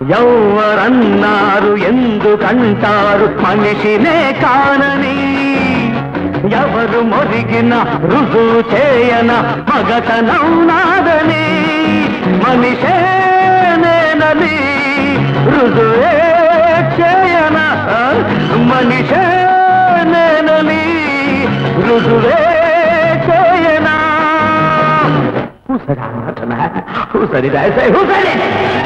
ఎవరన్నారు ఎందుకంటారు మనిషినే కానని ఎవరు మొరిగిన రుజువు చేయన మగతనం నాదని మనిషే నేనని రుజువే చేయన మనిషే నేనని రుజువే చేయనా Who said I'm not a man? Who said it? I say, who said it?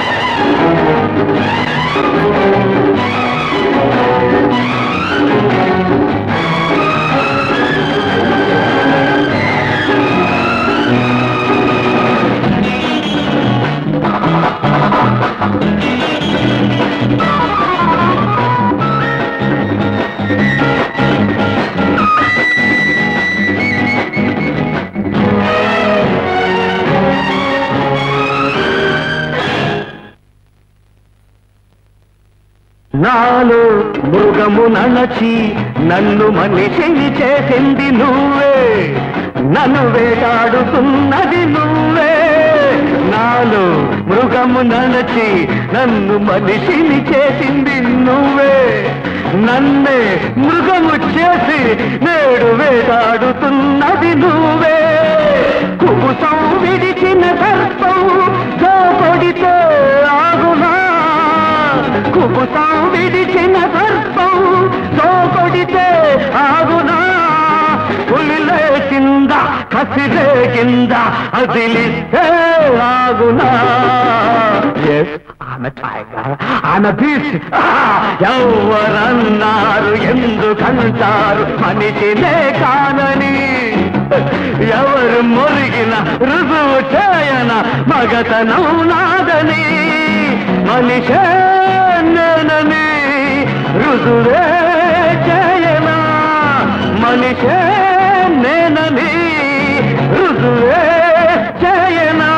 నాలో మృగము నలచి నన్ను మనిషిని చేసింది నువ్వే నన్ను వేటాడుతున్నది నువ్వే నాలో మృగము నలచి నన్ను మనిషిని చేసింది నువ్వే నన్నే మృగము చేసి నేడు వేటాడుతున్నది నువ్వే కుబుసం విడిచిన సర్పం కొడితే ఆగునా కుబుసం విడిచిన సర్పం కొడితే ఆగునా పులిలే కింద కసిలే కింద అదిలిస్తే ఆగునా Yes, I'm a tiger. I'm a beast. Ah, ఎవరన్నారు ఎందుకంటారు మనిషినే కానని ఎవరు మొరిగిన రుజువు చేయన మగతనం నాదని మనిషే నేనని రుజువే చేయనా మనిషే నేనని రుజువే చేయనా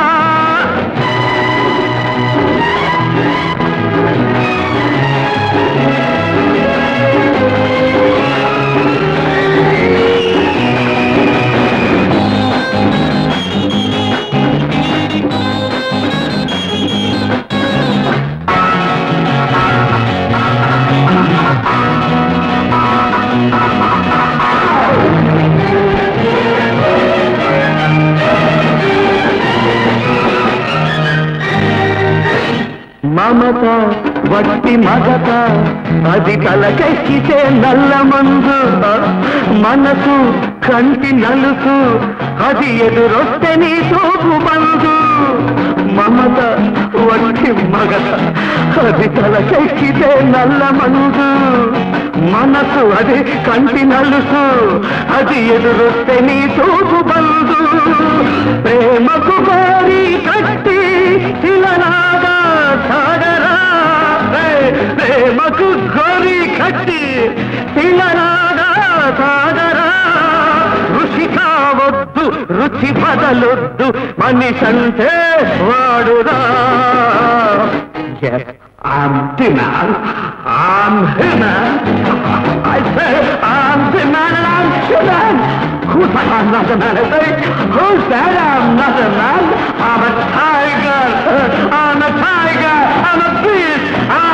మమత వట్టి మగత అది తలకెక్కితే నల్ల మందు మనసు కంటి నలుసు అది ఎదురొస్తే నీ తోపు బంధు మమత వట్టి మగత అది తలకెక్కితే నల్ల మందు మనసు అది కంటి నలుసు అది ఎదురొస్తే నీ తోపు బంధు ప్రేమకు బారి కట్టి శిలనాగా సాగరా ప్రే- ప్రేమకు గోరి కట్టి శిలనాగా సాగరా రుచి కావద్దు రుచి బదలొద్దు మనిషంటే వాడురా Yes, I'm the man. I'm the man. I say I'm the man and I'm the man. Who said I'm not a man? I say, who said I'm not a man? I'm a tiger. I'm a tiger. I'm a beast. I'm